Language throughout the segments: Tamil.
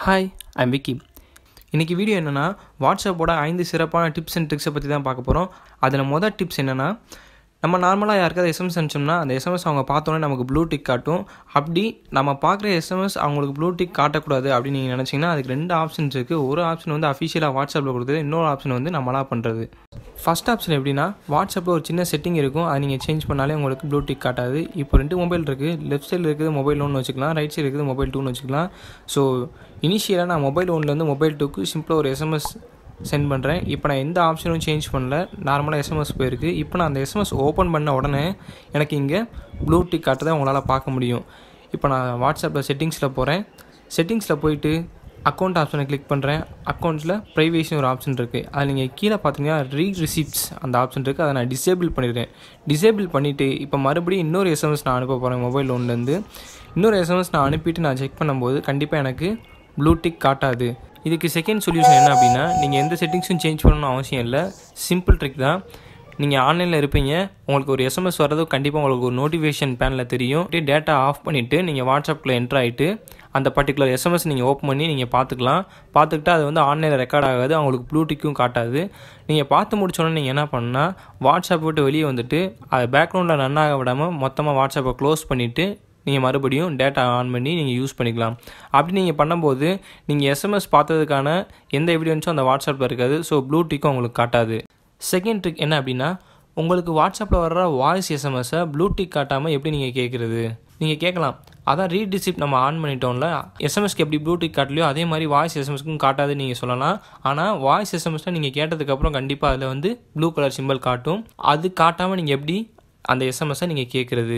ஹாய் ஐம் விக்கி இன்றைக்கி வீடியோ என்னென்னா வாட்ஸ்அப்போட ஐந்து சிறப்பான டிப்ஸ் அண்ட் ட்ரிக்ஸை பற்றி தான் பார்க்க போகிறோம் அதில் மொதல் டிப்ஸ் என்னென்னா நம்ம நார்மலாக யாருக்காவது எஸ்எம்எஸ் அனுப்பிச்சோம்னா அந்த எஸ்எம்எஸ் அவங்க பார்த்தோன்னே நமக்கு ப்ளூ டிக் காட்டும் அப்படி நம்ம பார்க்குற எஸ்எம்எஸ் அவங்களுக்கு ப்ளூ டிக் காட்டக்கூடாது அப்படின்னு நீங்கள் நினச்சிங்கன்னா அதுக்கு ரெண்டு ஆப்ஷன்ஸ் இருக்குது ஒரு ஆப்ஷன் வந்து அஃபிஷியலாக வாட்ஸ்அப்பில் கொடுத்தது இன்னொரு ஆப்ஷன் வந்து நம்மளாக பண்ணுறது ஃபஸ்ட் ஆப்ஷன் எப்படின்னா வாட்ஸ்அப்பில் ஒரு சின்ன செட்டிங் இருக்கும் அதை நீங்கள் சேஞ்ச் பண்ணாலே உங்களுக்கு ப்ளூ டிக் காட்டாது இப்போ ரெண்டு மொபைல் இருக்குது லெஃப்ட் சைடில் இருக்குது மொபைல் ஒன்று வச்சுக்கலாம் ரைட் சைடு இருக்குது மொபைல் டூன்னு வச்சுக்கலாம் ஸோ இனிஷியலாக நான் மொபைல் ஒன்லேருந்து மொபைல் டூக்கு சிம்பிளாக ஒரு எஸ்எம்எஸ் சென்ட் பண்ணுறேன் இப்போ நான் எந்த ஆப்ஷனும் சேஞ்ச் பண்ணல நார்மலாக எஸ்எம்எஸ் போயிருக்கு இப்போ நான் அந்த எஸ்எம்எஸ் ஓப்பன் பண்ண உடனே எனக்கு இங்கே ப்ளூ டிக் காட்டுறதை உங்களால் பார்க்க முடியும் இப்போ நான் வாட்ஸ்அப்பில் செட்டிங்ஸில் போகிறேன் செட்டிங்ஸில் போயிட்டு அக்கௌண்ட் ஆப்ஷனை கிளிக் பண்ணுறேன் அக்கௌண்ட்டில் ப்ரைவேஷன் ஒரு ஆப்ஷன் இருக்குது அதில் நீங்கள் கீழே பார்த்தீங்கன்னா ரீட் ரிசிப்ட்ஸ் அந்த ஆப்ஷன் இருக்குது அதை நான் டிசேபிள் பண்ணிடுறேன் டிசேபிள் பண்ணிவிட்டு இப்போ மறுபடியும் இன்னொரு எஸ்எம்எஸ் நான் அனுப்ப போகிறேன் மொபைல் ஒன்லேருந்து இன்னொரு எஸ்எம்எஸ் நான் அனுப்பிட்டு நான் செக் பண்ணும்போது கண்டிப்பாக எனக்கு ப்ளூ டிக் காட்டாது இதுக்கு செகண்ட் சொல்யூஷன் என்ன அப்படின்னா நீங்கள் எந்த செட்டிங்ஸும் சேஞ்ச் பண்ணணும்னு அவசியம் இல்லை சிம்பிள் ட்ரிக் தான் நீங்கள் ஆன்லைனில் இருப்பீங்க உங்களுக்கு ஒரு எஸ்எம்எஸ் வர்றது கண்டிப்பாக உங்களுக்கு ஒரு நோட்டிஃபிகேஷன் பேனில் தெரியும் டேட்டா ஆஃப் பண்ணிவிட்டு நீங்கள் வாட்ஸ்அப்பில் என்ட்ரு ஆகிட்டு அந்த பர்டிகுலர் எஸ்எம்எஸ் நீங்கள் ஓப்பன் பண்ணி நீங்கள் பார்த்துக்கலாம் பார்த்துக்கிட்டு அது வந்து ஆன்லைனில் ரெக்கார்ட் ஆகாது அவங்களுக்கு ப்ளூடிக்கும் காட்டாது நீங்கள் பார்த்து முடிச்சோன்னே நீங்கள் என்ன பண்ணால் வாட்ஸ்அப் விட்டு வெளியே வந்துட்டு அதை பேக்ரவுண்டில் ரன் ஆக விடாமல் மொத்தமாக வாட்ஸ்அப்பை க்ளோஸ் பண்ணிவிட்டு நீங்கள் மறுபடியும் டேட்டா ஆன் பண்ணி நீங்கள் யூஸ் பண்ணிக்கலாம் அப்படி நீங்கள் பண்ணும்போது நீங்கள் எஸ்எம்எஸ் பார்த்ததுக்கான எந்த எவிடன்ஸும் அந்த வாட்ஸ்அப்பில் இருக்காது ஸோ ப்ளூடிக்கும் உங்களுக்கு காட்டாது செகண்ட் ட்ரிக் என்ன அப்படின்னா உங்களுக்கு வாட்ஸ்அப்பில் வர்ற வாய்ஸ் எஸ்எம்எஸை ப்ளூடிக் காட்டாமல் எப்படி நீங்கள் கேட்குறது நீங்கள் கேட்கலாம் அதான் ரீட் டிசிப் நம்ம ஆன் பண்ணிட்டோம்ல எஸ்எம்எஸ்க்கு எப்படி ப்ளூடிக் காட்டலையோ அதே மாதிரி வாய்ஸ் எஸ்எம்எஸ்க்கும் காட்டாதுன்னு நீங்கள் சொல்லலாம் ஆனால் வாய்ஸ் எஸ்எம்எஸில் நீங்கள் கேட்டதுக்கப்புறம் கண்டிப்பாக அதில் வந்து ப்ளூ கலர் சிம்பிள் காட்டும் அது காட்டாமல் நீங்கள் எப்படி அந்த எஸ்எம்எஸை நீங்கள் கேட்குறது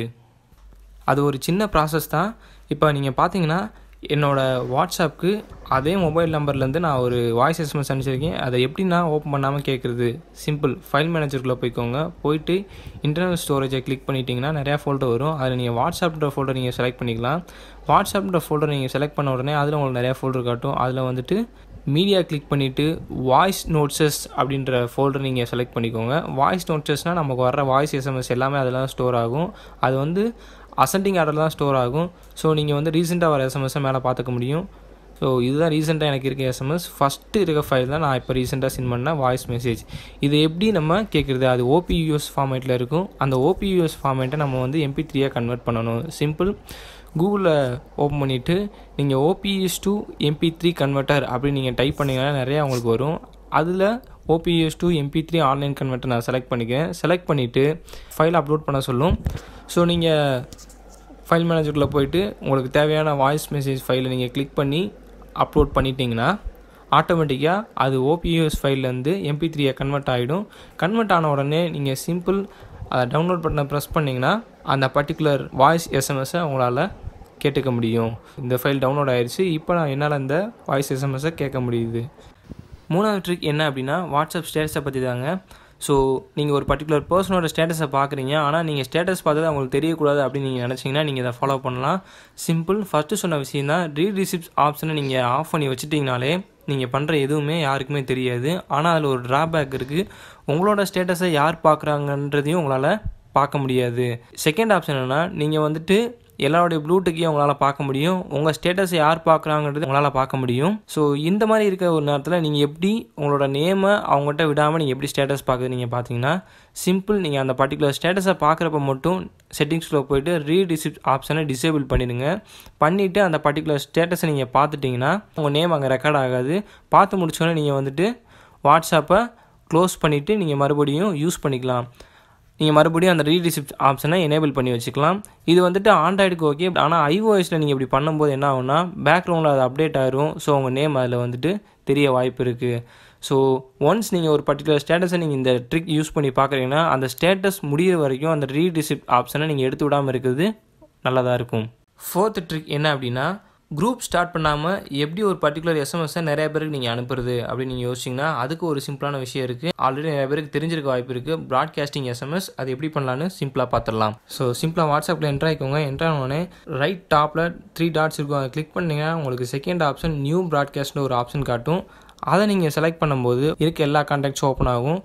அது ஒரு சின்ன ப்ராசஸ் தான் இப்போ நீங்கள் பார்த்தீங்கன்னா என்னோடய வாட்ஸ்அப்புக்கு அதே மொபைல் நம்பர்லேருந்து நான் ஒரு வாய்ஸ் எஸ்எம்எஸ் அனுப்பிச்சிருக்கேன் அதை எப்படி நான் ஓப்பன் பண்ணாமல் கேட்குறது சிம்பிள் ஃபைல் மேனேஜருக்குள்ளே போய்க்கோங்க போயிட்டு இன்டர்னல் ஸ்டோரேஜை கிளிக் பண்ணிட்டீங்கன்னா நிறையா ஃபோல்டர் வரும் அதில் நீங்கள் வாட்ஸ்அப்ன்ற ஃபோல்டர் நீங்கள் செலக்ட் பண்ணிக்கலாம் வாட்ஸ்அப்ன்ற ஃபோல்டர் நீங்கள் செலக்ட் பண்ண உடனே அதில் உங்களுக்கு நிறையா ஃபோல்டர் காட்டும் அதில் வந்துட்டு மீடியா கிளிக் பண்ணிவிட்டு வாய்ஸ் நோட்ஸஸ் அப்படின்ற ஃபோல்டர் நீங்கள் செலக்ட் பண்ணிக்கோங்க வாய்ஸ் நோட்ஸஸ்னால் நமக்கு வர்ற வாய்ஸ் எஸ்எம்எஸ் எல்லாமே அதெல்லாம் ஸ்டோர் ஆகும் அது வந்து அசெண்டிங் ஆர்டர் தான் ஸ்டோர் ஆகும் ஸோ நீங்கள் வந்து ரீசெண்டாக வர எஸ்எம்எஸ்ஸை மேலே பார்த்துக்க முடியும் ஸோ இதுதான் ரீசெண்டாக எனக்கு இருக்க எஸ்எம்எஸ் ஃபஸ்ட்டு இருக்க ஃபைல் தான் நான் இப்போ ரீசெண்டாக சென்ட் பண்ண வாய்ஸ் மெசேஜ் இது எப்படி நம்ம கேட்குறது அது ஓபியூஎஸ் ஃபார்மேட்டில் இருக்கும் அந்த ஓபியூஎஸ் ஃபார்மேட்டை நம்ம வந்து எம்பி த்ரீயாக கன்வெர்ட் பண்ணணும் சிம்பிள் கூகுளில் ஓப்பன் பண்ணிவிட்டு நீங்கள் OPS to MP three converter அப்படின்னு நீங்கள் டைப் பண்ணிங்கன்னா நிறையா உங்களுக்கு வரும் அதில் OPS to MP three online converter நான் செலக்ட் பண்ணிக்கிறேன் செலக்ட் பண்ணிவிட்டு ஃபைல் அப்லோட் பண்ண சொல்லும் ஸோ நீங்கள் ஃபைல் மேனேஜருக்குள்ளே போயிட்டு உங்களுக்கு தேவையான வாய்ஸ் மெசேஜ் ஃபைலை நீங்கள் கிளிக் பண்ணி அப்லோட் பண்ணிட்டீங்கன்னா ஆட்டோமேட்டிக்காக அது ஓபியூஎஸ் ஃபைல்லேருந்து எம்பி த்ரீயை கன்வெர்ட் ஆகிடும் கன்வெர்ட் ஆன உடனே நீங்கள் சிம்பிள் அதை டவுன்லோட் பட்டனை ப்ரெஸ் பண்ணிங்கன்னா அந்த பர்டிகுலர் வாய்ஸ் எஸ்எம்எஸை உங்களால் கேட்டுக்க முடியும் இந்த ஃபைல் டவுன்லோட் ஆயிடுச்சு இப்போ நான் என்னால் இந்த வாய்ஸ் எஸ்எம்எஸை கேட்க முடியுது மூணாவது ட்ரிக் என்ன அப்படின்னா வாட்ஸ்அப் ஸ்டேட்டஸை பற்றி தாங்க ஸோ நீங்கள் ஒரு பர்டிகுலர் பர்சனோட ஸ்டேட்டஸை பார்க்குறீங்க ஆனால் நீங்கள் ஸ்டேட்டஸ் பார்த்தது அவங்களுக்கு தெரியக்கூடாது அப்படின்னு நீங்கள் நினச்சிங்கன்னா நீங்கள் இதை ஃபாலோ பண்ணலாம் சிம்பிள் ஃபஸ்ட்டு சொன்ன விஷயம் தான் ரீட் ரிசிப்ட்ஸ் ஆப்ஷனை நீங்கள் ஆஃப் பண்ணி வச்சுட்டிங்கனாலே நீங்கள் பண்ணுற எதுவுமே யாருக்குமே தெரியாது ஆனால் அதில் ஒரு ட்ராபேக் இருக்குது உங்களோட ஸ்டேட்டஸை யார் பார்க்குறாங்கன்றதையும் உங்களால் பார்க்க முடியாது செகண்ட் ஆப்ஷன் என்னென்னா நீங்கள் வந்துட்டு எல்லாருடைய ப்ளூட்டுக்கையும் உங்களால் பார்க்க முடியும் உங்கள் ஸ்டேட்டஸை யார் பார்க்குறாங்கிறது உங்களால் பார்க்க முடியும் ஸோ இந்த மாதிரி இருக்க ஒரு நேரத்தில் நீங்கள் எப்படி உங்களோட நேமை அவங்ககிட்ட விடாமல் நீங்கள் எப்படி ஸ்டேட்டஸ் பார்க்குறது நீங்கள் பார்த்தீங்கன்னா சிம்பிள் நீங்கள் அந்த பர்டிகுலர் ஸ்டேட்டஸை பார்க்குறப்ப மட்டும் செட்டிங்ஸில் போயிட்டு ரீடிசிப்ட் ஆப்ஷனை டிசேபிள் பண்ணிடுங்க பண்ணிவிட்டு அந்த பர்டிகுலர் ஸ்டேட்டஸை நீங்கள் பார்த்துட்டிங்கன்னா உங்கள் நேம் அங்கே ரெக்கார்ட் ஆகாது பார்த்து முடிச்சோன்னே நீங்கள் வந்துட்டு வாட்ஸ்அப்பை க்ளோஸ் பண்ணிவிட்டு நீங்கள் மறுபடியும் யூஸ் பண்ணிக்கலாம் நீங்கள் மறுபடியும் அந்த ரீடிசிப்ட் ஆப்ஷனை எனேபிள் பண்ணி வச்சுக்கலாம் இது வந்துட்டு ஆண்ட்ராய்டுக்கு ஓகே ஆனால் ஐஓஎஸில் நீங்கள் இப்படி பண்ணும்போது என்ன ஆகும்னா பேக்ரவுண்டில் அது அப்டேட் ஆயிரும் ஸோ உங்கள் நேம் அதில் வந்துட்டு தெரிய வாய்ப்பு இருக்குது ஸோ ஒன்ஸ் நீங்கள் ஒரு பர்டிகுலர் ஸ்டேட்டஸை நீங்கள் இந்த ட்ரிக் யூஸ் பண்ணி பார்க்குறீங்கன்னா அந்த ஸ்டேட்டஸ் முடிகிற வரைக்கும் அந்த ரீடிசிப்ட் ஆப்ஷனை நீங்கள் எடுத்து விடாமல் இருக்கிறது நல்லதாக இருக்கும் ஃபோர்த் ட்ரிக் என்ன அப்படின்னா குரூப் ஸ்டார்ட் பண்ணாமல் எப்படி ஒரு பர்டிகுலர் எஸ்எம்எஸ்ஸை நிறைய பேருக்கு நீங்கள் அனுப்புறது அப்படின்னு நீங்கள் யோசிச்சிங்கன்னா அதுக்கு ஒரு சிம்பிளான விஷயம் இருக்குது ஆல்ரெடி நிறைய பேருக்கு தெரிஞ்சிருக்க வாய்ப்பு இருக்குது ப்ராட்காஸ்டிங் எஸ்எம்எஸ் அது எப்படி பண்ணலான்னு சிம்பிளாக பார்த்துடலாம் ஸோ சிம்பிளாக வாட்ஸ்அப்பில் என்ட்ரு ஆகிக்கோங்க என்ட்ரு ஆனோடனே ரைட் டாப்பில் த்ரீ டாட்ஸ் இருக்கும் அதை கிளிக் பண்ணிங்கன்னா உங்களுக்கு செகண்ட் ஆப்ஷன் நியூ ப்ராட்காஸ்ட்னு ஒரு ஆப்ஷன் காட்டும் அதை நீங்கள் செலக்ட் பண்ணும்போது இருக்க எல்லா கான்டாக்ட்ஸும் ஓப்பன் ஆகும்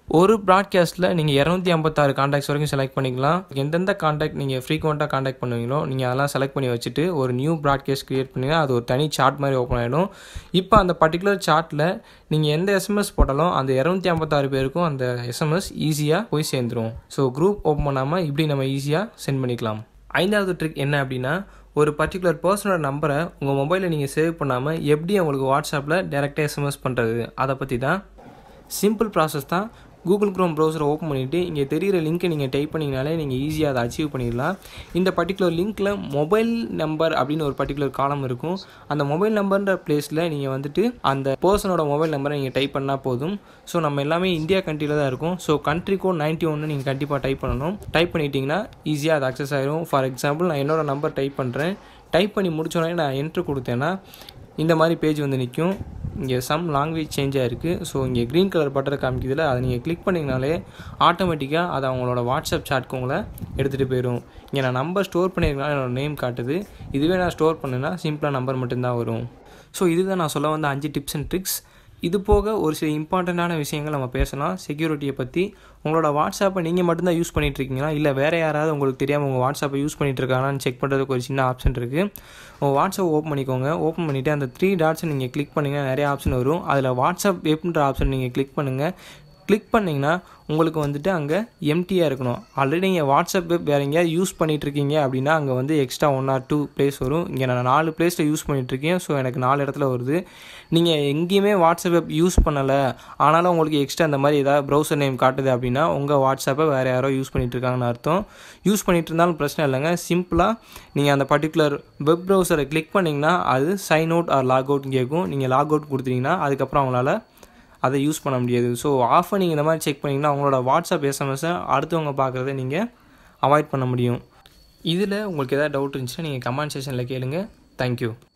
ஒரு ப்ராட்காஸ்ட்டில் நீங்கள் இரநூத்தி ஐம்பத்தாறு காண்டாக்ட்ஸ் வரைக்கும் செலக்ட் பண்ணிக்கலாம் எந்தெந்த காண்டாக்ட் நீங்கள் ஃப்ரீக்வெண்ட்டாக காண்டாக்ட் பண்ணுவீங்களோ நீங்கள் அதெல்லாம் செலக்ட் பண்ணி வச்சுட்டு ஒரு நியூ ப்ராட்காஸ்ட் க்ரியேட் பண்ணிங்கன்னா அது ஒரு தனி சார்ட் மாதிரி ஓப்பன் ஆகிடும் இப்போ அந்த பர்டிகுலர் சார்ட்டில் நீங்கள் எந்த எஸ்எம்எஸ் போட்டாலும் அந்த இரநூத்தி ஐம்பத்தாறு பேருக்கும் அந்த எஸ்எம்எஸ் ஈஸியாக போய் சேர்ந்துரும் ஸோ குரூப் ஓப்பன் பண்ணாமல் இப்படி நம்ம ஈஸியாக சென்ட் பண்ணிக்கலாம் ஐந்தாவது ட்ரிக் என்ன அப்படின்னா ஒரு பர்டிகுலர் பர்சனோட நம்பரை உங்கள் மொபைலில் நீங்கள் சேவ் பண்ணாமல் எப்படி அவங்களுக்கு வாட்ஸ்அப்பில் டேரெக்டாக எஸ்எம்எஸ் பண்ணுறது அதை பற்றி தான் சிம்பிள் ப்ராசஸ் தான் கூகுள் க்ரோம் ப்ரௌசரை ஓப்பன் பண்ணிவிட்டு இங்கே தெரிகிற லிங்க்கை நீங்கள் டைப் பண்ணிங்கனாலே நீங்கள் ஈஸியாக அதை அச்சீவ் பண்ணிடலாம் இந்த பர்டிகுலர் லிங்க்கில் மொபைல் நம்பர் அப்படின்னு ஒரு பர்டிகுலர் காலம் இருக்கும் அந்த மொபைல் நம்பர்ன்ற பிளேஸில் நீங்கள் வந்துட்டு அந்த பர்சனோட மொபைல் நம்பரை நீங்கள் டைப் பண்ணால் போதும் ஸோ நம்ம எல்லாமே இந்தியா கண்ட்ரியில் தான் இருக்கும் ஸோ கண்ட்ரி கோட் நைன்ட்டி ஒன்று நீங்கள் கண்டிப்பாக டைப் பண்ணணும் டைப் பண்ணிட்டீங்கன்னா ஈஸியாக அது அக்சஸ் ஆயிரும் ஃபார் எக்ஸாம்பிள் நான் என்னோடய நம்பர் டைப் பண்ணுறேன் டைப் பண்ணி முடிச்சோடனே நான் என்ட்ரு கொடுத்தேன்னா இந்த மாதிரி பேஜ் வந்து நிற்கும் இங்கே சம் லாங்குவேஜ் சேஞ்ச் ஆகிருக்கு ஸோ இங்கே க்ரீன் கலர் பட்டரை காமிக்கிறதுல அதை நீங்கள் கிளிக் பண்ணிங்கனாலே ஆட்டோமேட்டிக்காக அது அவங்களோட வாட்ஸ்அப் சாட்க்கு உங்களை எடுத்துகிட்டு போயிடும் இங்கே நான் நம்பர் ஸ்டோர் பண்ணியிருக்கனால என்னோடய நேம் காட்டுது இதுவே நான் ஸ்டோர் பண்ணேன்னா சிம்பிளாக நம்பர் மட்டும்தான் வரும் ஸோ இதுதான் நான் சொல்ல வந்த அஞ்சு டிப்ஸ் அண்ட் ட்ரிக்ஸ் இது போக ஒரு சில இம்பார்ட்டண்ட்டான விஷயங்கள் நம்ம பேசலாம் செக்யூரிட்டியை பற்றி உங்களோட வாட்ஸ்அப்பை நீங்கள் மட்டும்தான் யூஸ் பண்ணிகிட்ருக்கீங்களா இல்லை வேறு யாராவது உங்களுக்கு தெரியாமல் உங்கள் வாட்ஸ்அப்பை யூஸ் பண்ணிகிட்ருக்காங்கன்னு செக் பண்ணுறதுக்கு ஒரு சின்ன ஆப்ஷன் இருக்குது உங்கள் வாட்ஸ்அப் ஓப்பன் பண்ணிக்கோங்க ஓப்பன் பண்ணிவிட்டு அந்த த்ரீ டாட்ஸை நீங்கள் கிளிக் பண்ணிங்கன்னா நிறைய ஆப்ஷன் வரும் அதில் வாட்ஸ்அப் வெப்ன்ற ஆப்ஷன் நீங்கள் கிளிக் பண்ணுங்கள் கிளிக் பண்ணிங்கன்னா உங்களுக்கு வந்துட்டு அங்கே எம்டியாக இருக்கணும் ஆல்ரெடி நீங்கள் வாட்ஸ்அப் வெப் வேறு எங்கேயாவது யூஸ் பண்ணிகிட்ருக்கீங்க அப்படின்னா அங்கே வந்து extra one or two place வரும் இங்கே நான் நாலு ப்ளேஸில் யூஸ் பண்ணிகிட்ருக்கேன் ஸோ எனக்கு நாலு இடத்துல வருது நீங்கள் எங்கேயுமே வாட்ஸ்அப் வெப் யூஸ் பண்ணலை ஆனாலும் உங்களுக்கு எக்ஸ்ட்ரா அந்த மாதிரி ஏதாவது ப்ரௌசர் நேம் காட்டுது அப்படின்னா உங்கள் வாட்ஸ்அப்பை வேறு யாரோ யூஸ் பண்ணிகிட்ருக்காங்கன்னு அர்த்தம் யூஸ் பண்ணிகிட்டு இருந்தாலும் பிரச்சனை இல்லைங்க சிம்பிளாக நீங்கள் அந்த பர்டிகுலர் வெப் ப்ரௌசரை கிளிக் பண்ணிங்கன்னா அது சைன் அவுட் ஆர் லாக் அவுட்னு கேட்கும் நீங்கள் லாக் அவுட் கொடுத்தீங்கன்னா அதுக்கப்புறம் அவங்களால அதை யூஸ் பண்ண முடியாது ஸோ ஆஃபை நீங்கள் இந்த மாதிரி செக் பண்ணிங்கன்னா உங்களோட வாட்ஸ்அப் எஸ்எம்எஸை அடுத்தவங்க பார்க்குறத நீங்கள் அவாய்ட் பண்ண முடியும் இதில் உங்களுக்கு எதாவது டவுட் இருந்துச்சுன்னா நீங்கள் கமெண்ட் செஷனில் கேளுங்க தேங்க்யூ